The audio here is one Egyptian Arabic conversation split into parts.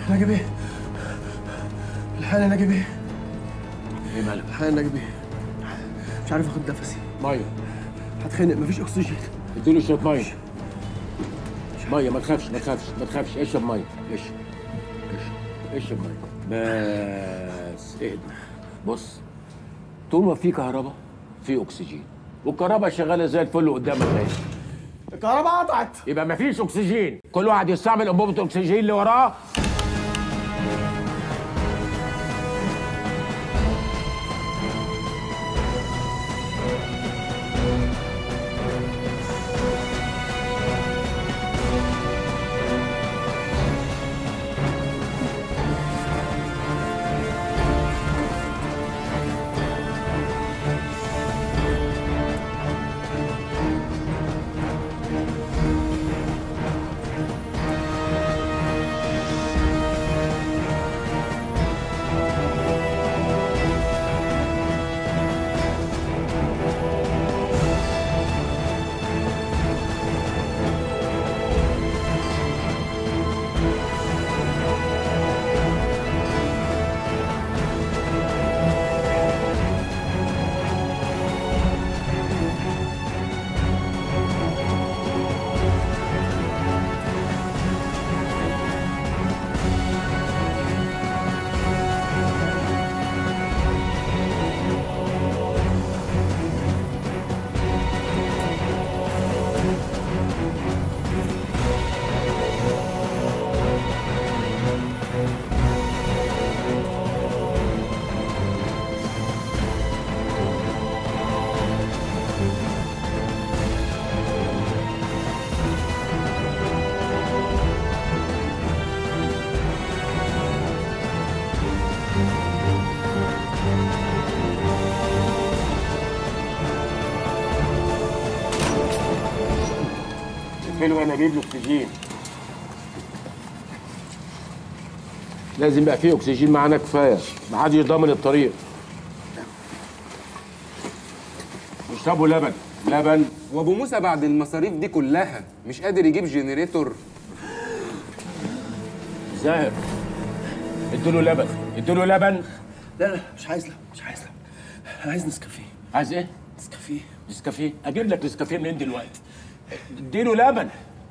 ناجي بيه الحقني يا ناجي بيه ايه مالك؟ الحقني يا ناجي بيه مش عارف اخد نفسي ميه هتخنق مفيش اكسجين اديله شويه ميه ميه ما تخافش ما تخافش ما تخافش اشرب ميه اشرب اشرب اشرب ميه بس اهدى بص طول ما في كهرباء في اكسجين والكهرباء شغاله زي الفل قدامك اهي الكهرباء قطعت يبقى ما فيش اكسجين كل واحد يستعمل انبوبه الاكسجين اللي وراه حلو انا اجيب له اكسجين لازم يبقى فيه اكسجين معانا كفايه ما حدش ضامن الطريق اشربوا لبن لبن وابو موسى بعد المصاريف دي كلها مش قادر يجيب جنريتور زاهر ادوا له لبن ادوا له لبن لا لا مش عايز لا مش عايز لا انا عايز نسكافيه عايز ايه؟ نسكافيه نسكافيه اجيب لك نسكافيه منين دلوقتي؟ اديله لبن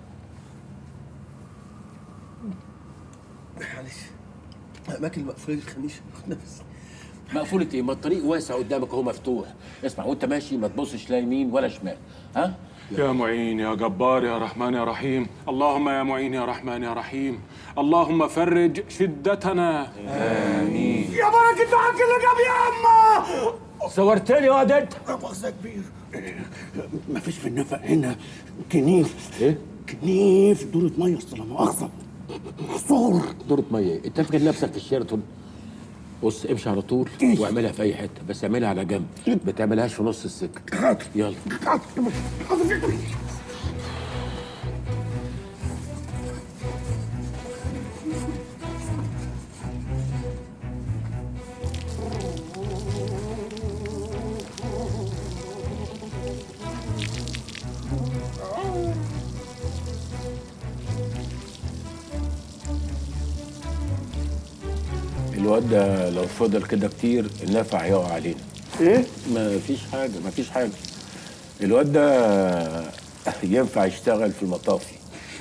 معلش الاماكن المقفوله دي تخلينيش اخد نفسي مقفولة ايه؟ ما الطريق واسع قدامك اهو مفتوح اسمع وانت ماشي ما تبصش لا يمين ولا شمال ها؟ يا معين يا جبار يا رحمن يا رحيم اللهم يا معين يا رحمن يا رحيم اللهم فرج شدتنا يا بركة معاك اللي جاب يا اما صورتني يا واد انت مؤاخذة كبير مفيش في النفق هنا كنيف ايه؟ كنيف دورة مية اصل لا مؤاخذة محصور دورة مية انت فاكر نفسك في الشيراتون بص امشي على طول واعملها في اي حته بس اعملها على جنب ما تعملهاش في نص السكه يلا الواد ده لو فضل كده كتير النفع يقع علينا ايه؟ ما فيش حاجه ما فيش حاجه الواد ده ينفع يشتغل في المطافي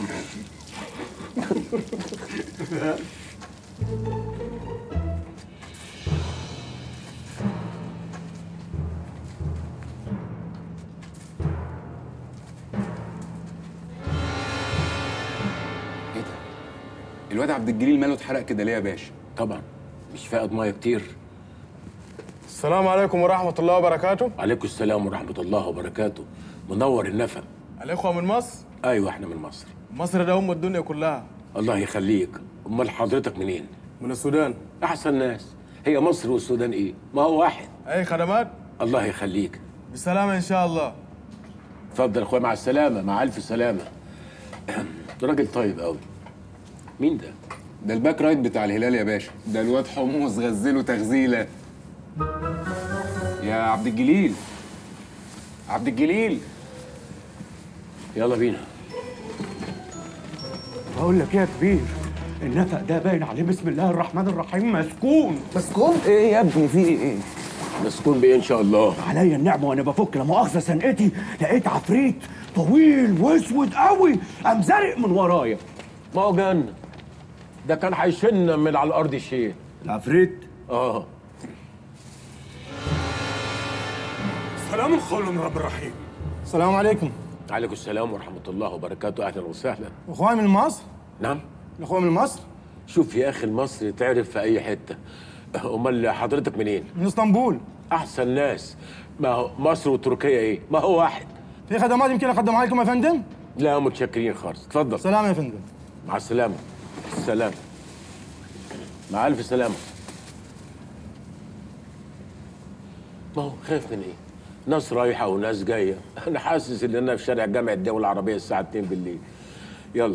ايه ده الواد عبد الجليل ماله اتحرق كده ليه يا باشا طبعا مش فاقد ميه كتير السلام عليكم ورحمة الله وبركاته عليكم السلام ورحمه الله وبركاته منور النفق الإخوة من مصر ايوه احنا من مصر مصر ده أم الدنيا كلها الله يخليك امال حضرتك منين من السودان احسن ناس هي مصر والسودان ايه ما هو واحد أي خدمات الله يخليك بالسلامة إن شاء الله اتفضل يا اخويا مع السلامه مع الف سلامه ده راجل طيب قوي مين ده ده الباك رايت بتاع الهلال يا باشا ده الواد حمص غزله تغزيله يا عبد الجليل عبد الجليل يلا بينا بقول لك ايه يا كبير النفق ده باين عليه بسم الله الرحمن الرحيم مسكون مسكون ايه يا ابني في ايه مسكون بايه ان شاء الله عليا النعمه وانا بفك لا مؤاخذه سنقتي لقيت عفريت طويل واسود قوي قام زارق من ورايا ما هو جنة ده كان هيشن من على الارض شيء العفريت اه سلام قول من رب الرحيم السلام عليكم عليكم السلام ورحمه الله وبركاته اهلا وسهلا اخواني من مصر نعم الاخوه من مصر شوف يا اخي المصري تعرف في اي حته امال حضرتك منين من اسطنبول احسن ناس ما هو مصر وتركيا ايه ما هو واحد في خدمات يمكن اقدمها لكم يا فندم لا متشكرين خالص اتفضل سلام يا فندم مع السلامه السلام مع الف سلامه ما هو خايف من ايه ناس رايحه وناس جايه انا حاسس ان انا في شارع جامع الدول العربيه الساعه 2 بالليل يلا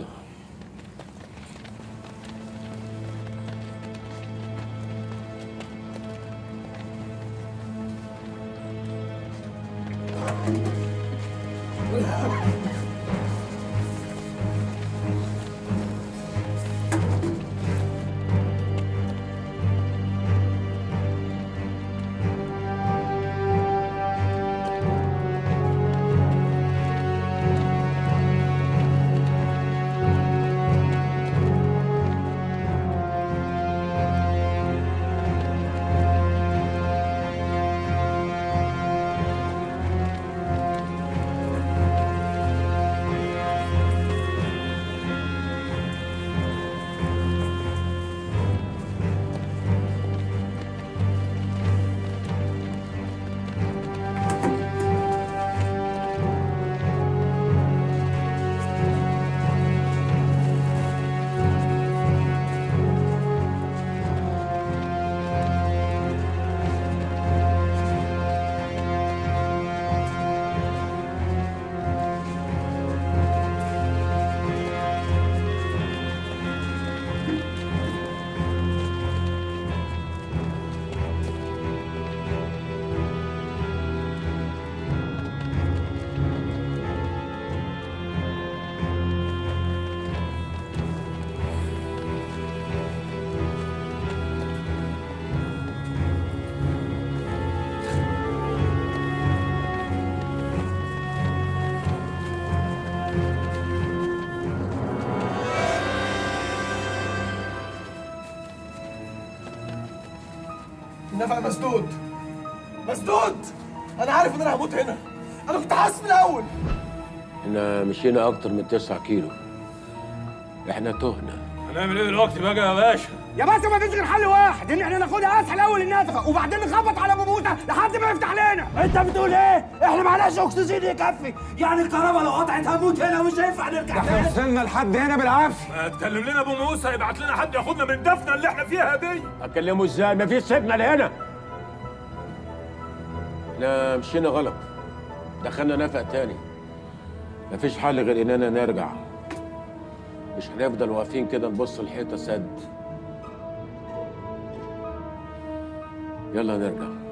النفق مسدود مسدود انا عارف ان انا هموت هنا انا كنت حاسس من الاول احنا مشينا اكتر من 9 كيلو احنا تهنا هنعمل ايه دلوقتي بقى يا باشا يا باشا ما فيش غير حل واحد ان احنا ناخدها اسهل اول النفقه وبعدين نخبط على بموته لحد ما يفتح لنا انت بتقول ايه احنا معناش اكسجين يكفي يعني الكهرباء لو قطعت هموت هنا ومش هينفع نرجع تاني وصلنا لحد هنا بالعافيه ما تكلم لنا ابو موسى يبعت لنا حد ياخدنا من الدفنه اللي احنا فيها دي اكلمه ازاي مفيش سيجنال هنا احنا مشينا غلط دخلنا نفق تاني مفيش حل غير اننا نرجع مش هنفضل واقفين كده نبص الحيطه سد يلا نرجع